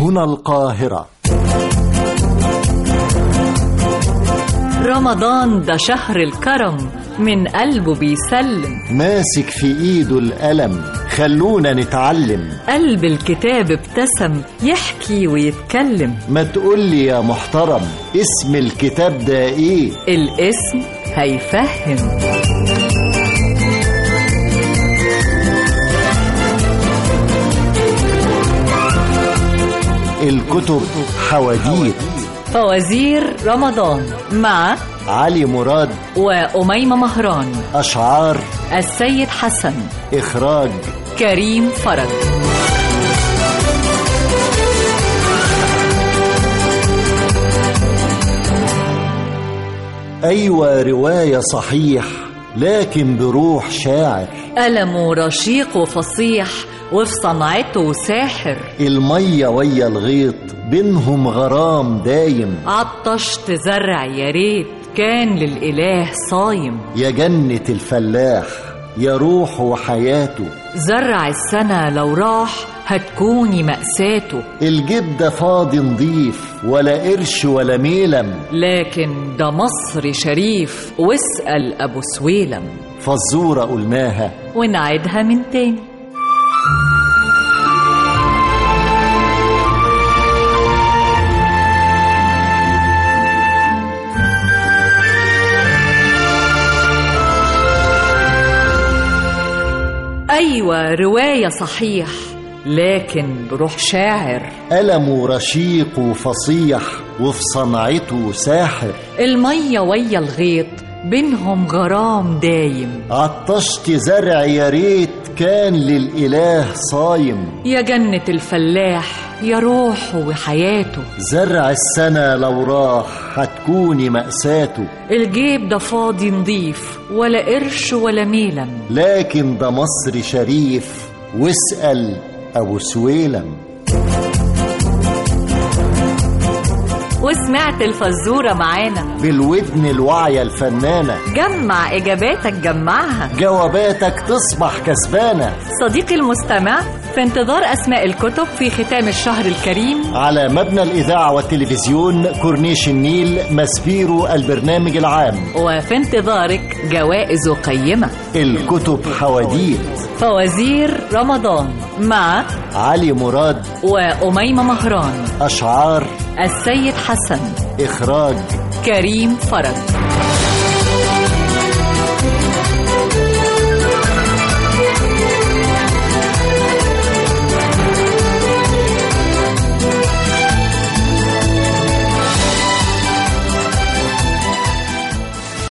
هنا القاهرة رمضان ده شهر الكرم من قلبه بيسلم ماسك في ايده القلم خلونا نتعلم قلب الكتاب ابتسم يحكي ويتكلم ما تقولي يا محترم اسم الكتاب ده ايه الاسم هيفهم الكتب حواديت فوازير رمضان مع علي مراد وأميمة مهران أشعار السيد حسن إخراج كريم فرج أيوة رواية صحيح لكن بروح شاعر ألمه رشيق وفصيح وفي صنعته ساحر المية ويا الغيط بينهم غرام دايم عطشت زرع يا ريت كان للإله صايم يا جنة الفلاح يا روح وحياته زرع السنة لو راح هتكوني مأساته الجيب ده فاضي نضيف ولا قرش ولا ميلم لكن ده مصر شريف واسأل أبو سويلم فزورة قلناها ونعيدها من تاني أيوة رواية صحيح لكن بروح شاعر قلمه رشيق وفصيح وفي صنعته ساحر المية ويا الغيط بينهم غرام دايم عطشت زرع يا ريت كان للإله صايم يا جنة الفلاح يا روحه وحياته زرع السنة لو راح هتكوني مأساته الجيب ده فاضي نضيف ولا قرش ولا ميلم لكن ده مصر شريف واسأل أبو سويلم وسمعت الفزورة معانا بالودن الواعية الفنانة جمع إجاباتك جمعها جواباتك تصبح كسبانة صديقي المستمع في انتظار أسماء الكتب في ختام الشهر الكريم على مبنى الإذاعة والتلفزيون كورنيش النيل مسبيرو البرنامج العام وفي انتظارك جوائز قيمة الكتب حواديت فوازير رمضان مع علي مراد وأميمة مهران أشعار السيد حسن إخراج كريم فرج